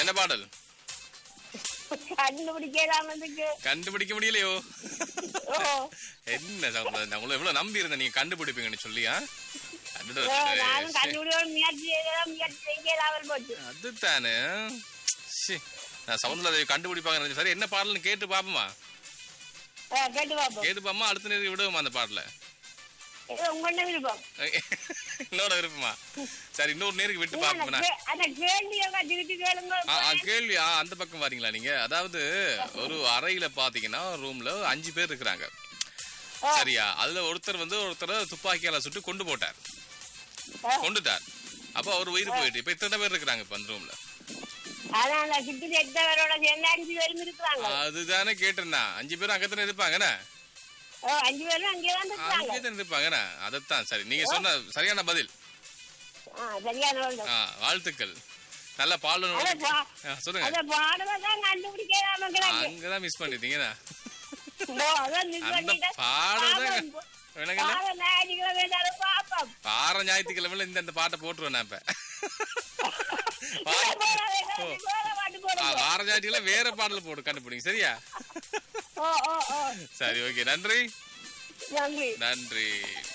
என்ன பாடல் கண்டுபிடிக்காமதுக்கு கண்டுபிடிக்க முடியலையோ ஓ என்ன சகோதரன், நான் உங்களை எவ்வளவு நம்பி இருந்தேன் நீங்க கண்டுபிடிப்பீங்கன்னு சொல்லியா ஓ, நானும் கண்டுபிடிக்க முயற்சி செய்யலாம் முயற்சி செய்யலாமல் போச்சு அதுதானே ச்சீ, நான் சவுந்தரா கண்டுபிடிப்பாங்க நினைச்சேன். சரி என்ன பாடல்னு கேட்டு பாப்போமா ஆ, கேட்டு பார்ப்போம் கேட்டு பாப்போமா அடுத்த நேரம் விடுவோமா அந்த பாடல இது உங்களோட விருப்பம் என்னோட விருப்பமா சரி இன்னொரு நேருக்கு விட்டு நீங்க அந்த பாப்போம்னா கே- அந்த கேள்வியை திருப்பி கேளுங்க ஆ, ஆ, கேள்வி ஆ, அந்த பக்கம் வரீங்களா நீங்க அதாவது ஒரு அறையில பாத்தீங்கன்னா ரூம்ல அஞ்சு பேர் இருக்கிறாங்க ஆ. சரியா அதுல ஒருத்தர் வந்து ஒருத்தரை துப்பாக்கியால சுட்டு கொண்டு போட்டார் ஆ. கொண்டுட்டார் அப்ப அவர் உயிர் போயிட்டு இப்ப இத்தனை பேர் இருக்கிறாங்க இப்ப அந்த ரூம்ல அதான் அந்த சுத்தி எட்டவரோட சேர்ந்து அஞ்சு பேரும் இருக்கிறாங்க அதுதானே கேட்டேன்னா அஞ்சு பேரும் அங்கத்தானே இருப்பாங்கண்ணே ஓ, அஞ்சு பேரும் அங்கேதான் இருக்கிறாங்க அங்கே தானே இருப்பாங்கண்ணே அதைத்தான் சரி நீங்க சொன்ன சரியான பதில் ஆ, சரியான ஒன்று. ஆ, வாழ்த்துக்கள் நல்ல பாடணும் அத பா- ஆ, சொல்லுங்க அத பாடுவதான் கண்டுபிடிக்காம கிடக்கு. அங்கதான் மிஸ் பண்ணிட்டீங்கண்ணா ஓ, அதான் மிஸ் அந்த பண்ணிட்டேன். பாடம் தான் பாப்போம். விளங்கல பாடம் ஞாயிற்றுக்கிழமை இருந்தாலும் பாப்போம். பார ஞாயிற்றுக்கிழமையில இந்த இந்த பாட்டை போட்டுருவேன் நான் இப்ப போட வேண்டாம், ஓ. போட மாட்டு ஆ, போடுங்க. வார ஞாயிற்றுக்கிழமை வேற பாடல் போடு கண்டுபிடிங்க சரியா ஓ, ஓ, ஓ. சரி ஓகே நன்றி நன்றி நன்றி